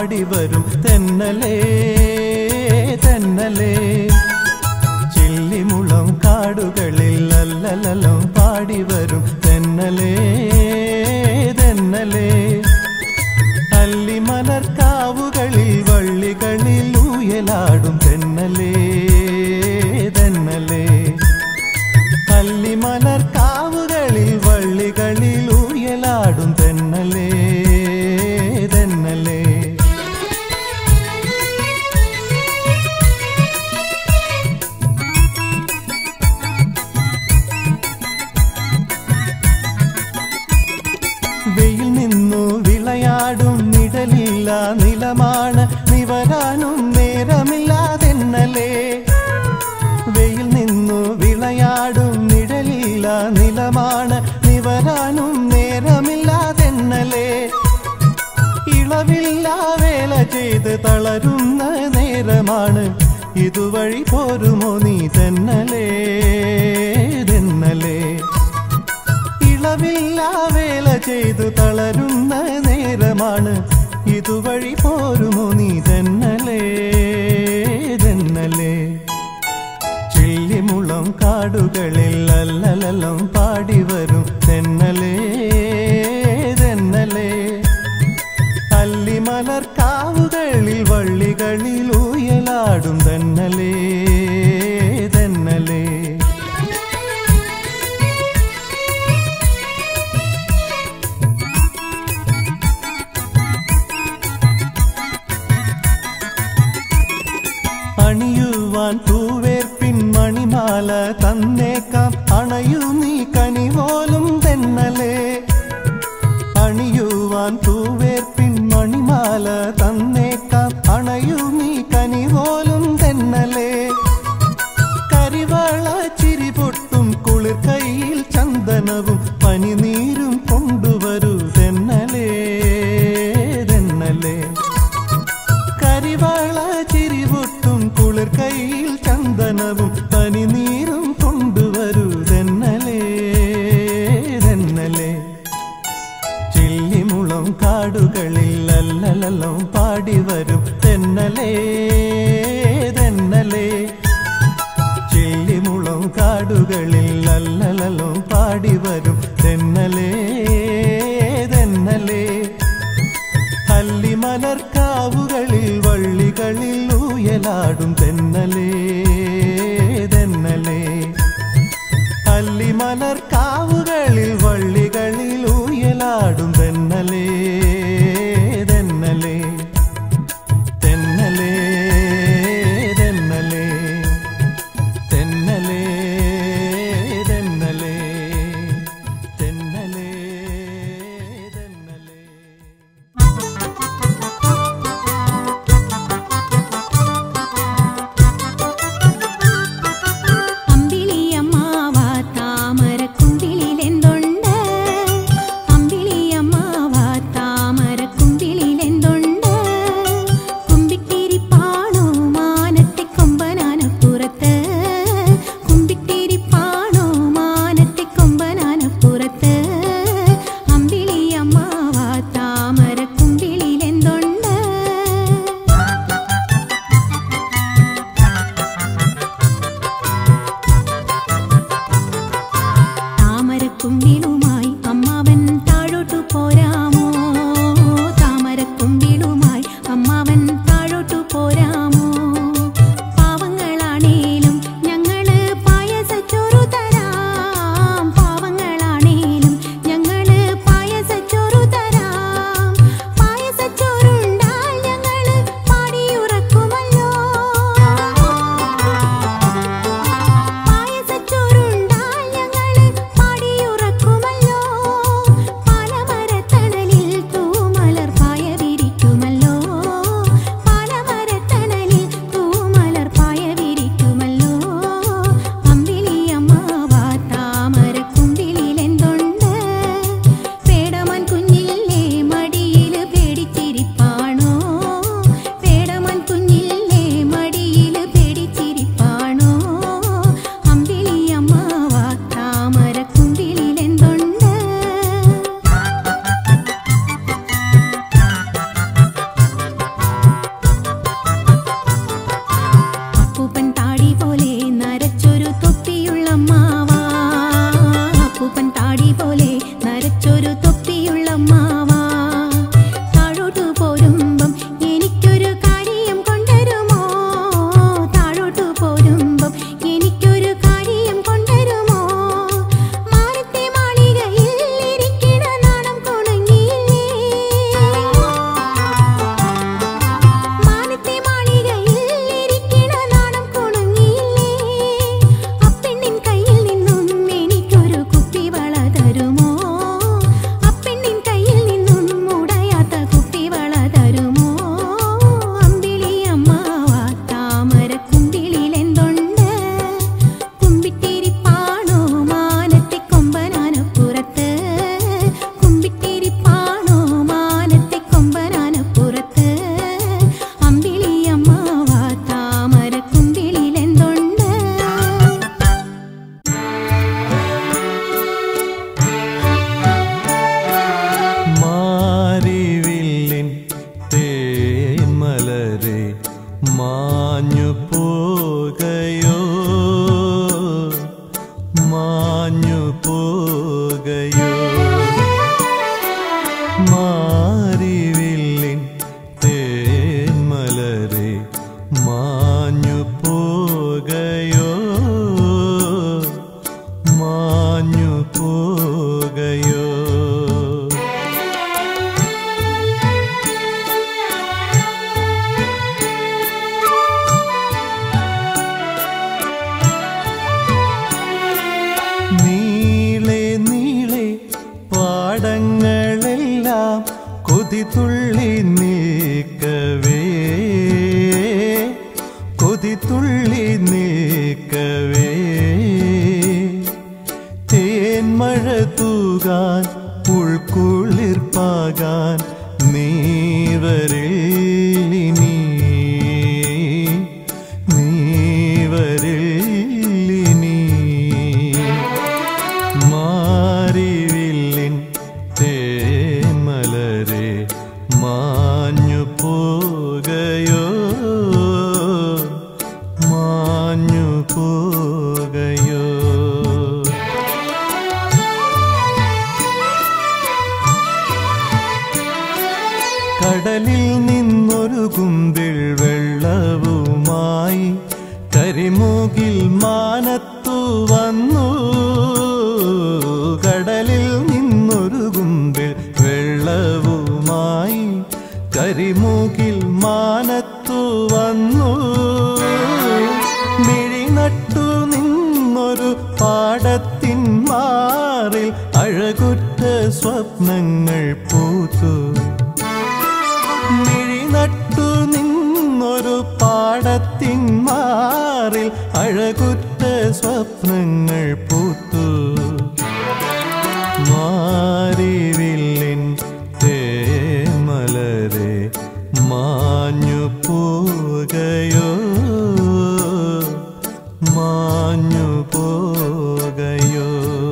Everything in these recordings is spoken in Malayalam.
പാടി വരും തെന്നലേ തെന്നലേ ചില്ലിമുളം കാടുകളിൽ അല്ലലലം പാടി വരും തെന്നലേ തെന്നലേ അല്ലിമലർ കാവുകളിൽ വള്ളികളിൽ ഊയലാടും തെന്നലേ തെന്നലേ അല്ലിമലർ കാവുകളിൽ വള്ളികളിൽ ഊയലാടും തെന്നലേ തെന്നലേ വെയിൽ നിന്നു വിളയാടും നിഴലില്ല നിലമാണ് നിവരാനും നേരമില്ലാതെന്നലേ വെയിൽ നിന്നു വിളയാടും നിഴലില്ല നിലമാണ് നിവരാനും നേരമില്ലാതെന്നലേ ഇളവില്ല വേല ചെയ്ത് തളരുന്ന നേരമാണ് ഇതുവഴി പോരുമോ നീ തെന്നലേ തെന്നലേ ഇളവില്ല വേല ചെയ്തു തളരുന്ന നേരമാണ് ഇതുവഴി പോരുമോ നീ തെന്നലേ തെന്നലേ ചില്ലിമുളം കാടുകളിൽ അല്ലലലം പാടി വരും തെന്നലേ തെന്നലേ അല്ലിമലർ കാവുകളിൽ വള്ളികളിൽ ഊയലാടും തെന്നലേ തെന്നലേ അണിയുവാൻ തൂവേർപ്പിൻ മണിമാല തന്നേക്കാം അണയു നീ കനിപോലും തെന്നലേ അണിയുവാൻ തൂവേർപ്പിൻ മണിമാല തന്നേക്കാം അണയു നീ കനിപോലും തെന്നലേ കരിവാള ചിരി പൊട്ടും കുളിർ കയ്യിൽ ചന്ദനവും പനിനീരും കൊണ്ടുവരൂ തെന്നലേ തെന്നലേ കരിവാള ചിരിപൊട്ടും കുളിർ കയ്യിൽ ചന്ദനവും പനിനീരും കൊണ്ടുവരൂ തെന്നലേ തെന്നലേ ചില്ലിമുളം കാടുകളിൽ അല്ലലലം പാടി വരും തെന്നലേ തെന്നലേ ചില്ലിമുളം കാടുകളിൽ അല്ലലലം പാടി വരും തെന്നലേ തെന്നലേ അല്ലിമലർ കാവുകളിൽ വള്ളികളിൽ ഊയലാടും തെന്നലേ തെന്നലേ അല്ലിമലർ കാവുകളിൽ വള്ളികളിൽ ഊയലാടും തെന്നലേ തെന്നലേ തെന്നലേ തെന്നലേ തെന്നലേ തെന്നലേ തെന്നലേ തെന്നലേ അമ്പിളിയമ്മാവ താമരക്കുണ്ടിലെന്തുണ്ട് മാഞ്ഞു പോകയോ മാഞ്ഞു പോകയോ മാരിവില്ലിൻ തേന്മലരെ മാഞ്ഞു പോകയോ മാഞ്ഞു പോകയോ നീളെ നീളെ പാടങ്ങളെല്ലാം കൊതിതുള്ളി നീക്കവേ കൊതിതുള്ളി നീക്കവേ തേന്മഴ തൂകാൻ ഉൾക്കുളിർപ്പാകാൻ നീ വരില്ലിനി നീ വരില്ലിനി മാരിവില്ലിൻ തേന്മലരെ മാഞ്ഞു പോകയോ മാഞ്ഞു പോകയോ കടലിൽ നിന്നൊരു കുമ്പിൾ വെള്ളവുമായി കരിമൂകിൽ മാനത്തു വന്നു കടലിൽ നിന്നൊരു കുമ്പിൾ വെള്ളവുമായി കരിമൂകിൽ മാനത്തു വന്നു മിഴി നട്ടു നിന്നൊരു പാടത്തിൻ മാറിൽ അഴകുറ്റ സ്വപ്നങ്ങൾ പൂത്തു മിഴി നട്ടു നിന്നൊരു പാടത്തിൻ മാറിൽ അഴകുറ്റ സ്വപ്നങ്ങൾ പൂത്തു മാരിവില്ലിൻ തേമലരെ മാഞ്ഞു പോകയോ മാഞ്ഞു പോകയോ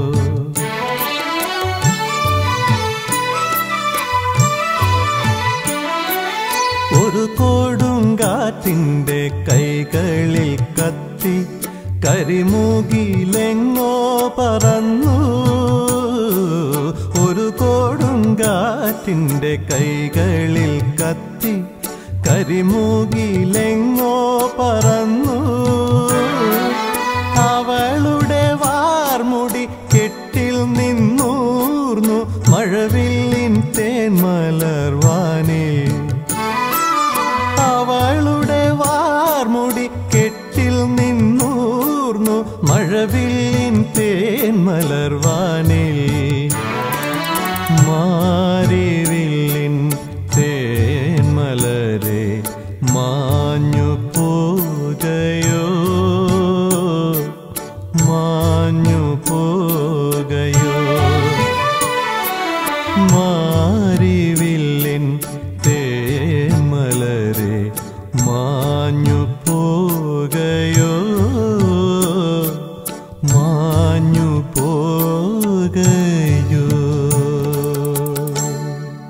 ഒരു കൊടുങ്കാറ്റിന്റെ കൈകളിൽ കത്തി കരിമൂകിലെങ്ങോ പറന്നു ഒരു കൊടുങ്കാറ്റിന്റെ കൈകളിൽ കത്തി കരിമൂകിലെങ്ങോ പറന്നു അവളുടെ വാർമുടി കെട്ടിൽ നിന്നൂർന്നു മഴവില്ലിൻ തേന്മലർവാനിൽ അവളുടെ വാർമുടി കെട്ടിൽ നിന്നൂർന്നു മഴവില്ലിൻ തേന്മലർവാനിൽ മാരിവില്ലിൻ തേന്മലരെ മാഞ്ഞു പോകയോ മാഞ്ഞു പോകയോ മാരിവില്ലിൻ തേന്മലരെ മാഞ്ഞു പോകയോ മാഞ്ഞു പോകയോ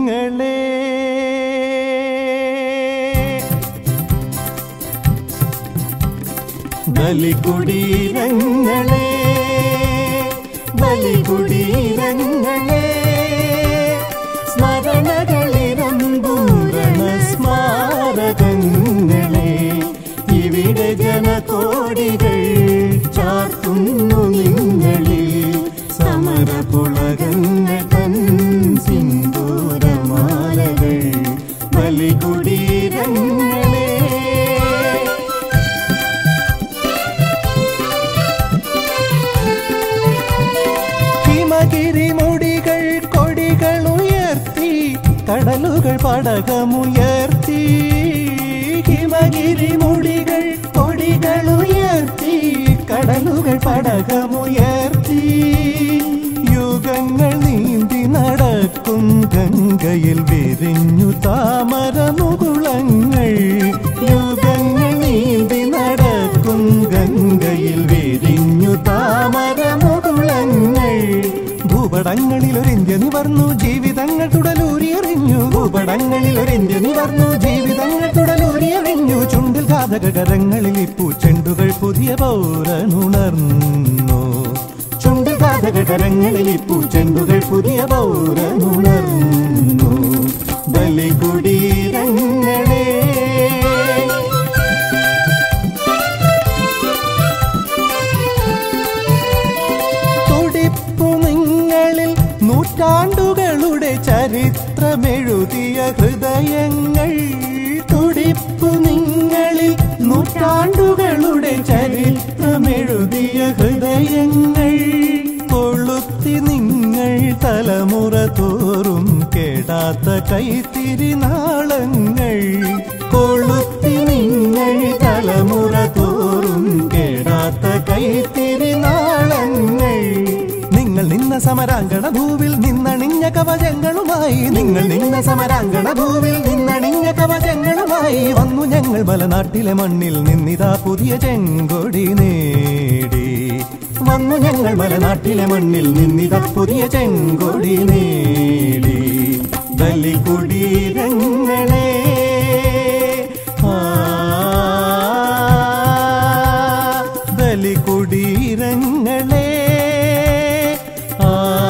ബലികുടീരങ്ങളെ ബലികുടീരങ്ങളെ സ്മരണകളിരമ്പൂരണ സ്മാരകങ്ങളെ ഇവിടെ ജനകോടികൾ ചാർത്തുന്നു നിങ്ങളിൽ സമരപുളകങ്ങൾ തൻ സിന്ദൂരമാലകൾ ബലികുടീരങ്ങളെ ഹിമഗിരി മുടികൾ കൊടികൾ ഉയർത്തി കടലുകൾ പടകമുയർത്തി ഹിമഗിരി മുടികൾ കൊടികൾ ഉയർത്തി കടലുകൾ പടകമുയർത്തി യുഗങ്ങൾ നീന്തി നടക്കും ഗംഗയിൽ വിരിഞ്ഞു താമര മുകുളങ്ങൾ യുഗങ്ങൾ നീന്തി നടക്കും ഗംഗയിൽ വിരിഞ്ഞു താമര മുകുളങ്ങൾ ഭൂപടങ്ങളിൽ ഒരു ഇന്ത്യ നിവർന്നു ജീവിതങ്ങൾ തുടലൂരിയെറിഞ്ഞു ഭൂപടങ്ങളിൽ ഒരു ഇന്ത്യ നിവർന്നു ജീവിതങ്ങൾ തുടലൂരിയെറിഞ്ഞു ചുണ്ടിൽ കാതക കരങ്ങളിൽ പൂച്ചെണ്ടുകൾ പുതിയ പൗരനുണർന്നു ചുണ്ടിൽ കാതക കരങ്ങളിൽ പൂച്ചെണ്ടുകൾ പുതിയ പൗരനുണർന്നു ബലികുടീരങ്ങളെ തുടിപ്പു നിങ്ങളിൽ നൂറ്റാണ്ടുകളുടെ ചരിത്രമെഴുതിയ ഹൃദയങ്ങൾ തുടിപ്പു നിങ്ങളിൽ നൂറ്റാണ്ടുകളുടെ ചരിത്രമെഴുതിയ ഹൃദയങ്ങൾ കൊളുത്തി നിങ്ങൾ തലമുറ തോറും കേടാത്ത കൈത്തിരി നാളങ്ങൾ കൊളുത്തി നിങ്ങൾ തലമുറ തോറും കേടാത്ത കൈത്തിരി നാളങ്ങൾ നിങ്ങൾ നിന്ന സമരാങ്കണ ഭൂവിൽ നിന്നണിഞ്ഞ കവചങ്ങളുമായി നിങ്ങൾ നിന്ന സമരാങ്കണ ഭൂവിൽ നിന്നണിഞ്ഞ കവചങ്ങളുമായി വന്നു ഞങ്ങൾ മലനാട്ടിലെ മണ്ണിൽ നിന്നിതാ പുതിയ ചെങ്കൊടി നേടി വന്നു ഞങ്ങൾ മലനാട്ടിലെ മണ്ണിൽ നിന്നിതാ പുതിയ ചെങ്കൊടി നേടി ബലികുടീരങ്ങളെ ആ ബലികുടീരങ്ങളെ ആ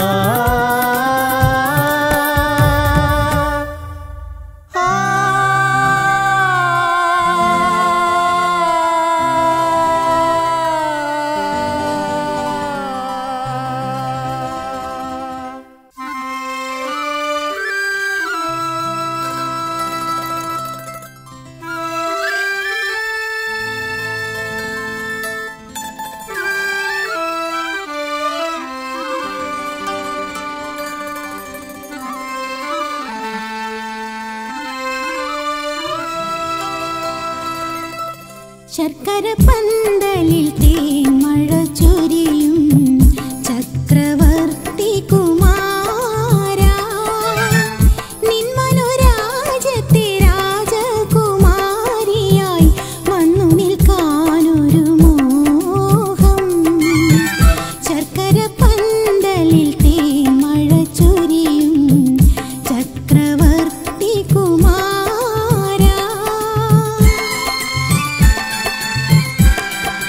ശർക്കര പന്തലിൽ തേന്മഴ ചൊരിയും ചക്രവർത്തി കുമാര നിൻ മനോരാജ്യത്തെ രാജകുമാരിയായി വന്നു നിൽക്കാനൊരു മോഹം ശർക്കര പന്തലിൽ തേന്മഴ ചൊരിയും ചക്രവർത്തി കുമാര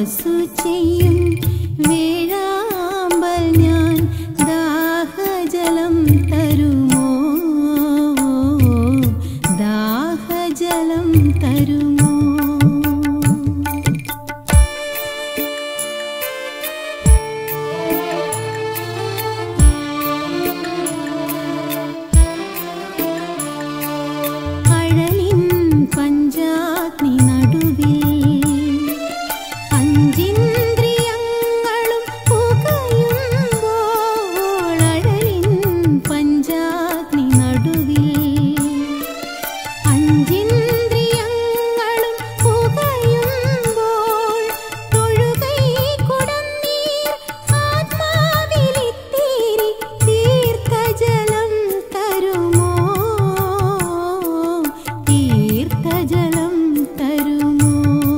തപസ്സു ചെയ്യും വേഴാമ്പൽ ഞാൻ ദാഹജലം തരുമോ ദാഹജലം തരുമോ അഴലിൻ പഞ്ചാഗ്നി നടുവിൽ അഞ്ചിന്ദ്രിയങ്ങളും പുകയുമ്പോൾ അഴലിൻ പഞ്ചാഗ്നി നടുവിൽ അഞ്ചിന്ദ്രിയങ്ങളും പുകയുമ്പോൾ തൊഴുകൈ കുടന്നീർ ആത്മാവിലിത്തിരി തീർത്ഥജലം തരുമോ തീർത്ഥജലം തരുമോ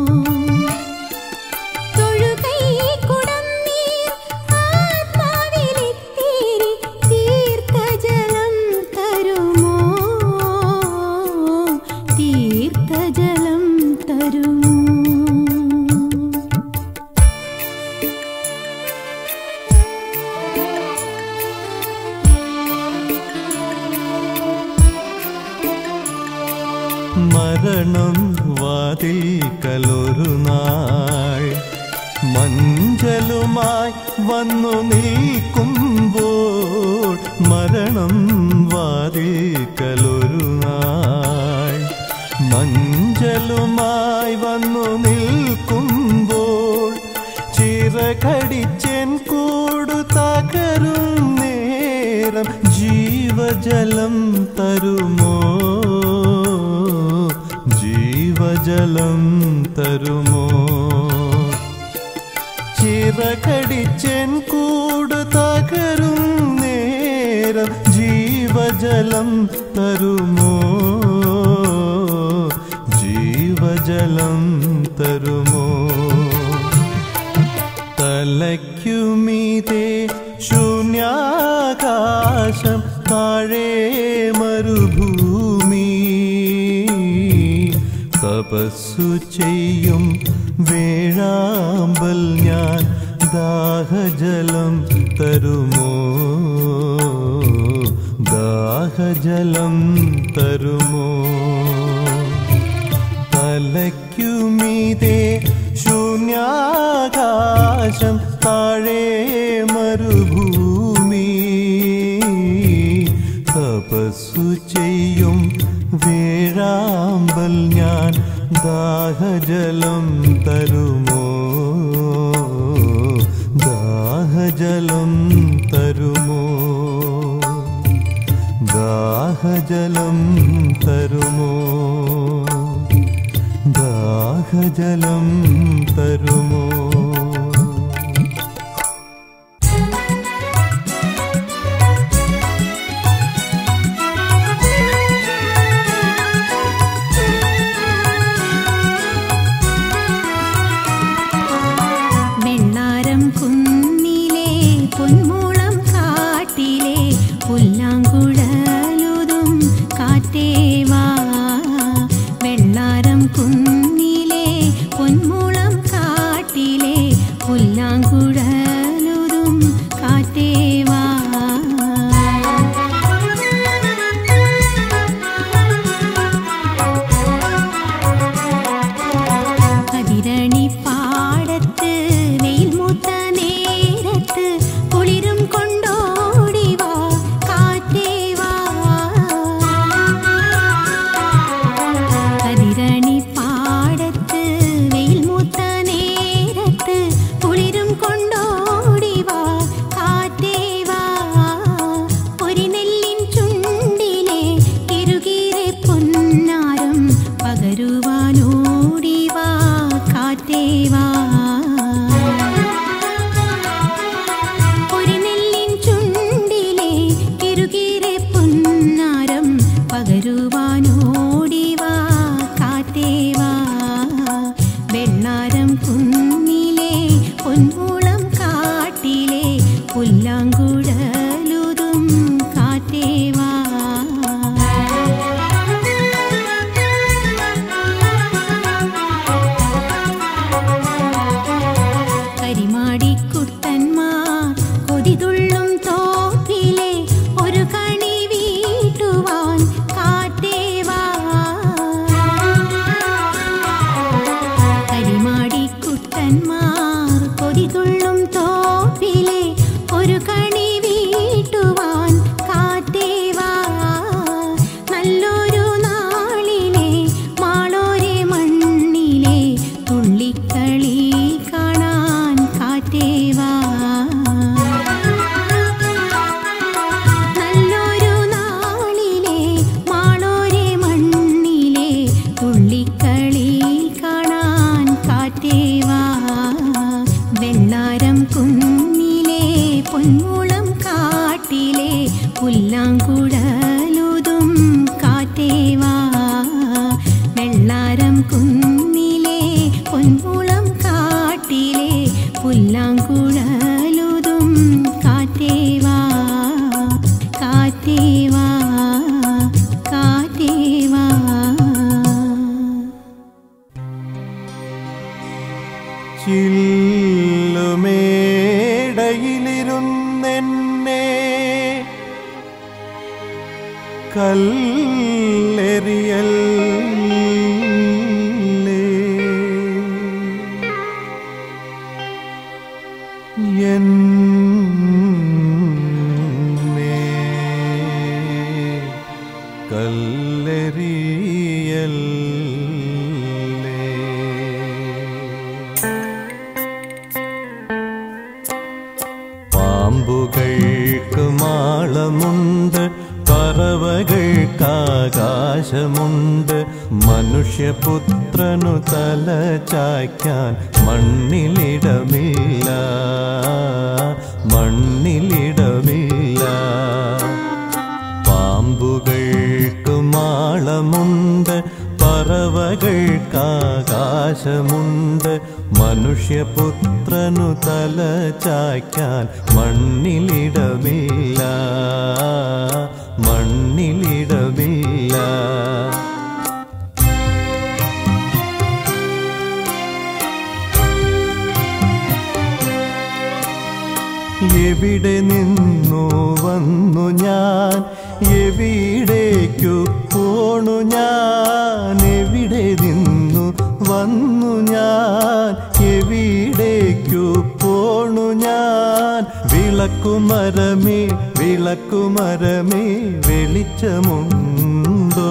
തൊഴുകൈ കുടന്നീർ ആത്മാവിലിത്തിരി തീർത്ഥജലം തരുമോ തീർത്ഥജലം തരുമോ മരണം വാതിൽ കലൊരു നാൾ മഞ്ചലുമായി വന്നു നിൽക്കുമ്പോൾ മരണം വാതിൽ കലൊരു നാൾ മഞ്ചലുമായി വന്നു നിൽക്കുമ്പോൾ ചിറകടിച്ചെൻ കൂടു തകരും നേരം ജീവജലം തരുമോ ജീവജലം തരുമോ ചിറകടിച്ചെൻ കൂട് തകരും നേരം ജീവജലം തരുമോ ജീവജലം തരുമോ തലയ്ക്കുമീതേ ശൂന്യാകാശം താഴെ മരുഭൂമി തപസ്സു ചെയ്യും വേഴാമ്പൽ ഞാൻ ദാഹജലം തരുമോ ദാഹജലം തരുമോ തലയ്ക്കുമീതേ ശൂന്യാകാശം താഴെ മരുഭൂമി തപസ്സു ചെയ്യും വേഴാമ്പൽ ഞാൻ ദാഹജലം തരുമോ ദാഹജലം തരുമോ ദാഹജലം തരുമോ ദാഹജലം തരുമോ വെണ്ണാരം കുന്നിലെ പൊന്മൂളം കാട്ടിലെ പുല്ലാങ്കുഴലുതും കാറ്റേവാ വെണ്ണാരം കുന്നിലെ പൊന്മൂളം കാട്ടിലെ ചില്ലുമേടയിലിരുന്നെന്നെ കല്ലെറിയല്ലേ എന്നെ കല്ലെറിയല്ലേ പാമ്പുകൾക്ക് മാളമുണ്ട് പറവകൾക്കാകാശമുണ്ട് മനുഷ്യപുത്രനു തല ചായ്ക്കാൻ മണ്ണിലിടമില്ല മണ്ണിലിടമില്ല പാമ്പുകൾക്ക് മാളമുണ്ട് പറവകൾക്കാകാശമുണ്ട് മനുഷ്യപുത്രനു തല ചായ്ക്കാൻ മണ്ണിലിടമില്ല മണ്ണിലിടമില്ല എവിടെ നിന്നു വന്നു ഞാൻ എവിടേക്കു പോണു ഞാൻ എവിടെ നിന്നു വന്നു ഞാൻ എവിടേക്കു പോണു ഞാൻ വിളക്കുമരമേ വിളക്കുമരമേ വെളിച്ചമുണ്ടോ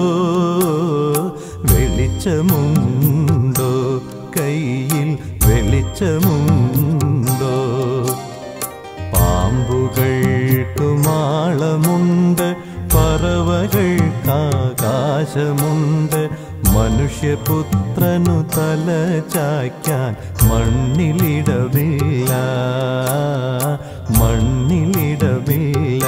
വെളിച്ചമുണ്ടോ കയ്യിൽ വെളിച്ചമുണ്ടോ പാമ്പുകൾക്ക് മാളമുണ്ട് പറവകൾക്കാകാശമുണ്ട് മനുഷ്യപുത്രനു തല ചായ്ക്കാൻ മണ്ണിലിടമില്ല മണ്ണിലിടമില്ല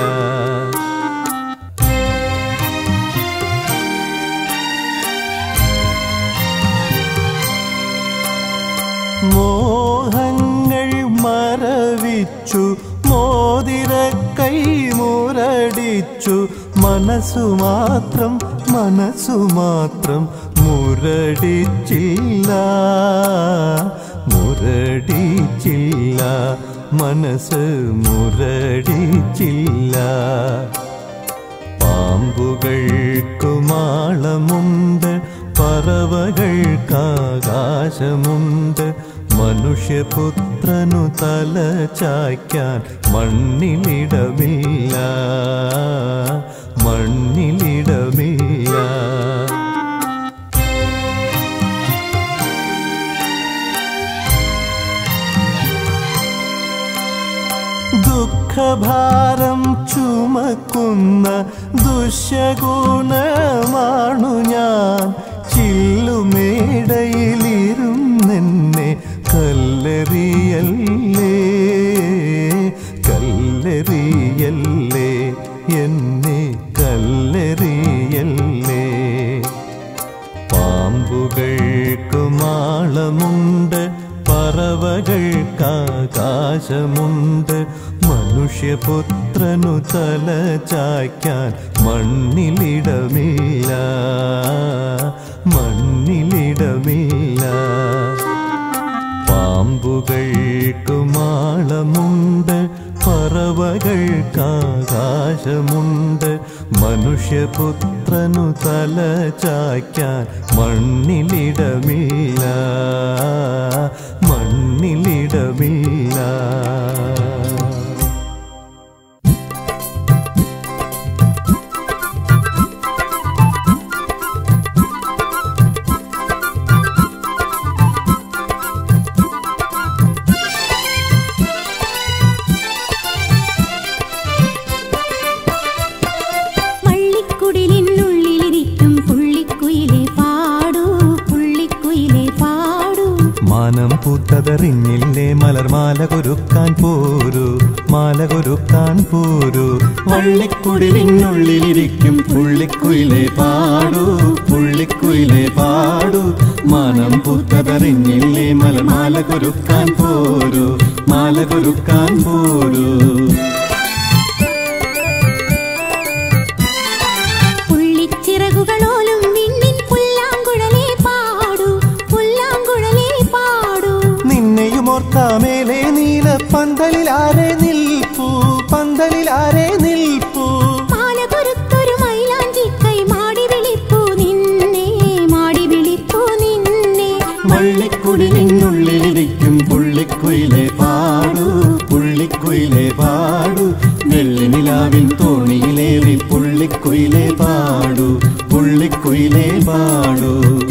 മോഹങ്ങൾ മറവിച്ചു മോതിര കൈ മുരടിച്ചു മനസ്സു മാത്രം മനസ്സു മാത്രം മുരടിച്ചില്ല മുരടിച്ചില്ല മനസ്സ് മുരടിച്ചില്ല പാമ്പുകൾക്കു മാളമുണ്ട് പറവകൾക്കാകാശമുണ്ട് മനുഷ്യപുത്രനു തല ചായ്ക്കാൻ മണ്ണിലിടമില്ല മണ്ണിലിടമില്ല ദുഃഖഭാരം ചുമക്കുന്ന ദുശഗുണമാണു ഞാൻ ചില്ലുമേടയിലിരുന്നെന്നെ കല്ലെറിയല്ലേ കല്ലെറിയല്ലേ എന്നെ കല്ലെറിയല്ലേ പാമ്പുകൾക്ക് മാളമുണ്ട് പറവകൾക്കാകാശമുണ്ട് മനുഷ്യപുത്രനു തല ചായ്ക്കാൻ മണ്ണിലിടമില്ല മണ്ണിലിടമില്ല പാമ്പുകൾക്ക് മാളമുണ്ട് പറവകൾക്കാകാശമുണ്ട് മനുഷ്യപുത്രനു തല ചായ്ക്കാൻ മണ്ണിലിടമില്ല മണ്ണിലിടമില്ല വള്ളിക്കുടിലിനുള്ളിലിരിക്കും പുള്ളിക്കുയിലെ പാടൂ പുള്ളിക്കുയിലെ പാടൂ മാനം പൂത്തതറിഞ്ഞില്ലേ മലർമാല കൊരുക്കാൻ പോരൂ മാല കൊരുക്കാൻ പോരൂ വള്ളിക്കുടിലിനുള്ളിലിരിക്കും പുള്ളിക്കുയിലെ പാടൂ പുള്ളിക്കുയിലെ പാടൂ മാനം പൂത്തതറിഞ്ഞില്ലേ മലർമാല കൊരുക്കാൻ പോരൂ മാല കൊരുക്കാൻ പോരൂ പുള്ളിച്ചിറകുകളോലും വിണ്ണിൻ പുല്ലാങ്കുഴലേ പാടൂ പുല്ലാങ്കുഴലേ പാടൂ നിന്നെയും പുള്ളിക്കുയിലേ പാടൂ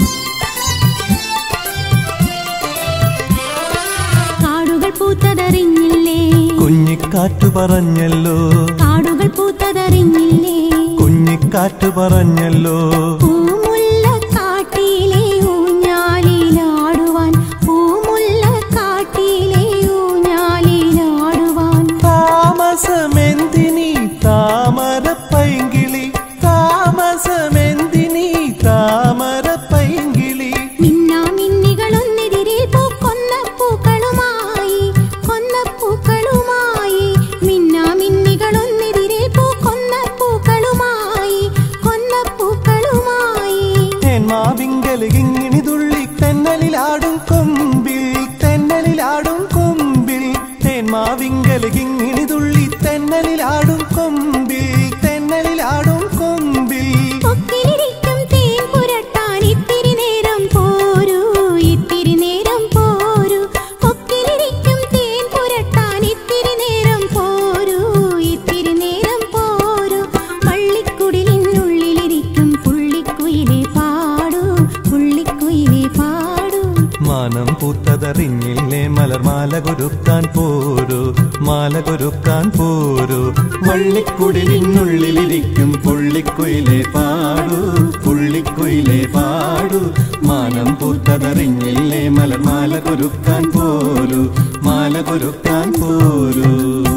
കാടുകൾ പൂത്തതറിഞ്ഞില്ലേ കുഞ്ഞിക്കാറ്റു പറഞ്ഞല്ലോ കാടുകൾ പൂത്തതറിഞ്ഞില്ലേ കുഞ്ഞിക്കാറ്റു പറഞ്ഞല്ലോ പൂമുല്ല കാട്ടിലെ ഊഞ്ഞാലിലാടുവാൻ പൂമുല്ല കാട്ടിലെ ഊഞ്ഞാലിലാടുവാൻ താമസമെന്തിനീ താമര പൈങ്കിളി താമസമെന്തിനീ താമര പൈങ്കിളി മിന്നാമിന്നികളൊന്നെതിരെ പൂക്കൊന്ന പൂക്കളുമായി കൊന്ന പൂക്കളുമായി മിന്നാമിന്നികളൊന്നെതിരെ പൂക്കൊന്ന പൂക്കളുമായി കൊന്ന പൂക്കളുമായി തേന്മാവിങ്കല് കിങ്ങിണി തുള്ളി തെന്നലിലാടും കൊമ്പിൽ തെന്നലിലാടും കൊമ്പിൽ തേന്മാവിങ്കല് കിങ്ങിണി തുള്ളി തെന്നലിലാടും കൊമ്പിൽ തെന്നലിലാടും കൊമ്പിൽ കൊക്കിലിരിക്കും തേൻ പുരട്ടാൻ ഇത്തിരി നേരം പോരൂ ഇത്തിരി നേരം പോരൂ കൊക്കിലിരിക്കും തേൻ പുരട്ടാൻ ഇത്തിരി നേരം പോരൂ ഇത്തിരി നേരം പോരൂ പള്ളിക്കുടിലിനുള്ളിലിരിക്കും പുള്ളിക്കുയിലെ പാടൂ പുള്ളിക്കുയിലെ പാടൂ മാനം പൂത്തതറിഞ്ഞില്ലേ മലർമാല കൊരുക്കാൻ പോരൂ മാല കൊരുക്കാൻ പോരൂ വള്ളിക്കുടിലിനുള്ളിലിരിക്കും പുള്ളിക്കുയിലെ പാടൂ പുള്ളിക്കുയിലെ പാടൂ മാനം പൂത്തതറിഞ്ഞില്ലേ മലർമാല കൊരുക്കാൻ പോരൂ മാല കൊരുക്കാൻ പോരൂ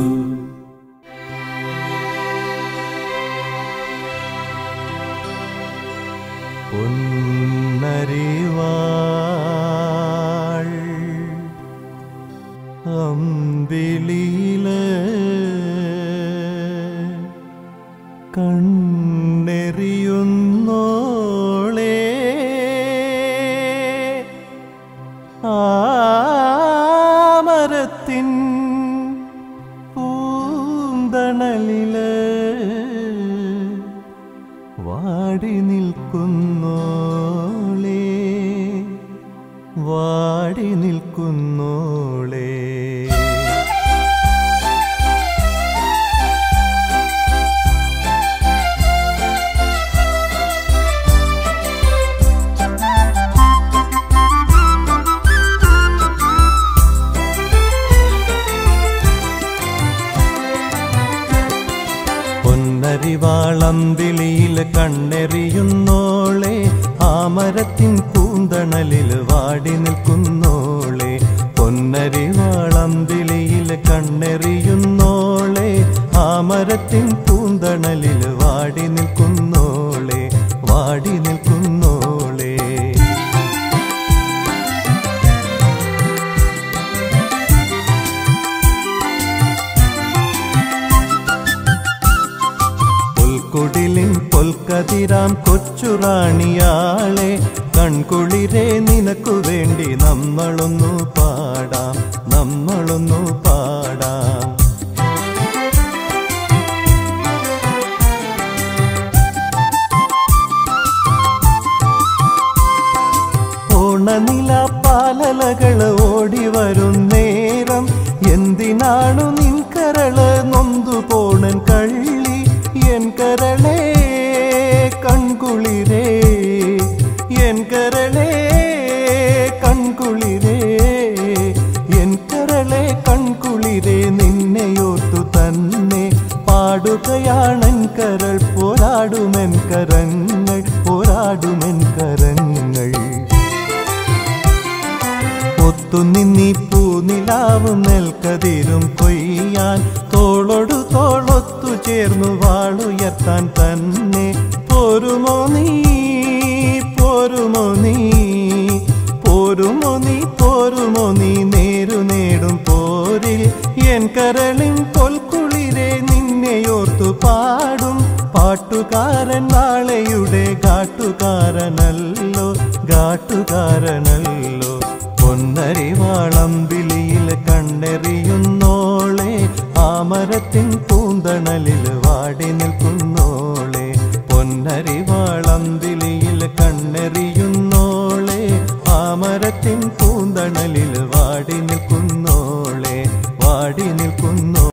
പൊന്നരിവാൾ അമ്പിളിയില് കണ്ണെറിയുന്നോളേ ആമരത്തിൻ പൂന്തണലില് വാടി നിൽക്കുന്നോളേ വാടി നിൽക്കുന്നോളേ പൊന്നരിവാളം വിളിയിൽ കണ്ണെറിയുന്നോളെ ആമരത്തിൻ പൂന്തണലിൽ വാടി നിൽക്കുന്നോളെ പൊന്നരിവാളം വിളിയിൽ കണ്ണെറിയുന്നോളെ ആമരത്തിൻ പൂന്തണലിൽ വാടി നിൽക്കുന്നോളെ വാടി നിൽക്കുന്നോളെ പുൽക്കുടിലിൻ പൊൽക്കതിരാം കൊച്ചുറാണിയാളെ കൺകുളിരെ നിനക്കു വേണ്ടി നമ്മളൊന്നു പാടാം നമ്മളൊന്നു പാടാം ഓണനില പാലലകൾ ഓടി വരും നേരം എന്തിനാണു നിൻ കരള് നൊന്തു പോണൻ കള്ളി എൻ കരളേ കൺകുളിരേ എൻ കരളേ കൺകുളിരേ എൻ കരളെ കൺകുളിരേ നിന്നെയോർത്തു തന്നെ പാടുകയാണൻ കരൾ പോരാടുമെൻ കരങ്ങൾ പോരാടുമെൻ കരങ്ങൾ ഒത്തുനിന്നീ പൂനിലാവും നെൽക്കതിരും കൊയ്യാൻ തോളൊടു തോളൊത്തു ചേർന്നു വാളുയർത്താൻ തന്നെ പോരുമോ നീ പോരുമോ നീ പോരുമോ നീ പോരുമോ നീ നേരു നേടും പോരിൽ എൻ കരളിൻ കൊൽക്കുളിരെ നിന്നെയോർത്തു പാടും പാട്ടുകാരൻ നാളെയുടെ കാട്ടുകാരനല്ലോ കാട്ടുകാരനല്ലോ പൊന്നരിവാളം വിളിയിൽ കണ്ടെറിയുന്നോളെ ആമരത്തിൻ പൂന്തണലിൽ വാടി നിൽക്കുന്നോളെ പൊന്നരിവാളം വിളിയിൽ കണ്ണെറിയുന്നോളെ ആമരത്തിൻ പൂന്തണലിൽ വാടി നിൽക്കുന്നോളെ വാടി നിൽക്കുന്നോ